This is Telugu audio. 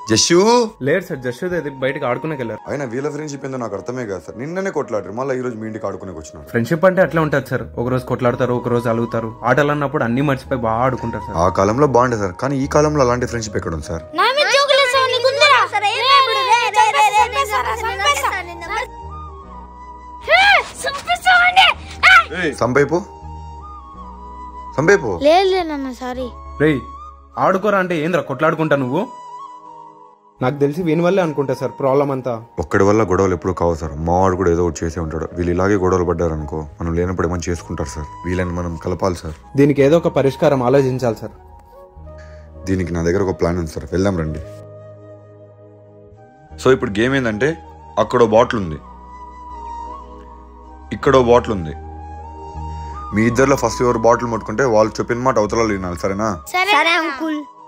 జస్సు లేరు సార్ జస్ట్ అది బయటకు ఆడుకునే వెళ్ళారు అయినా వీళ్ళ ఫ్రెండ్షిప్ ఏందో నాకు అర్థమే కాదు సార్ నిన్ననే కొట్లాడారు మళ్ళీ ఈ రోజు మీ ఇంటికి ఆడుకునే వచ్చినారు ఫ్రెండ్షిప్ అంటే అట్లా ఉంటుంది సార్ ఒక రోజు కొట్లాడతారు ఒక రోజు అలుగుతారు ఆటలు అన్నప్పుడు అన్ని మర్చిపోయి బాగా ఆడుకుంటారు సార్ ఆ కాలంలో బాగుండే సార్ కానీ ఈ కాలంలో అలాంటి ఫ్రెండ్షిప్ ఎక్కడ ఉంది సార్ నా మీద జోకులు వేసావు నీకు ఉందిరా? హే, చంపేస్తావండి. ఏయ్! సంపైపు సంపైపు లేదు లేదు నాన్న సారీ రేయ్ ఆడుకోరా అంటే ఏంద్రా కొట్లాడుకుంటా నువ్వు నాకు తెలిసి వీని వల్లే అనుకుంటా సార్ ప్రాబ్లం అంతా ఒక్కడి వల్ల గొడవలు ఎప్పుడు కావు సార్ మావాడు కూడా ఏదో ఒకటి చేసే ఉంటాడు వీళ్ళు ఇలాగే గొడవలు పడ్డారు అనుకో మనం లేనప్పుడు ఏమైనా చేసుకుంటారు సార్ వీళ్ళని మనం కలపాలి సార్ దీనికి ఏదో ఒక పరిష్కారం ఆలోచించాలి సార్ దీనికి నా దగ్గర ఒక ప్లాన్ ఉంది సార్ వెళ్దాం రండి సో ఇప్పుడు గేమ్ ఏంటంటే అక్కడ బాటిల్ ఉంది ఇక్కడ బాటిల్ ఉంది మీ ఇద్దరిలో ఫస్ట్ ఎవరు బాటిల్ ముట్టుకుంటే వాళ్ళు చెప్పిన మాట అవతల వినాలి సరేనా సరే అంకుల్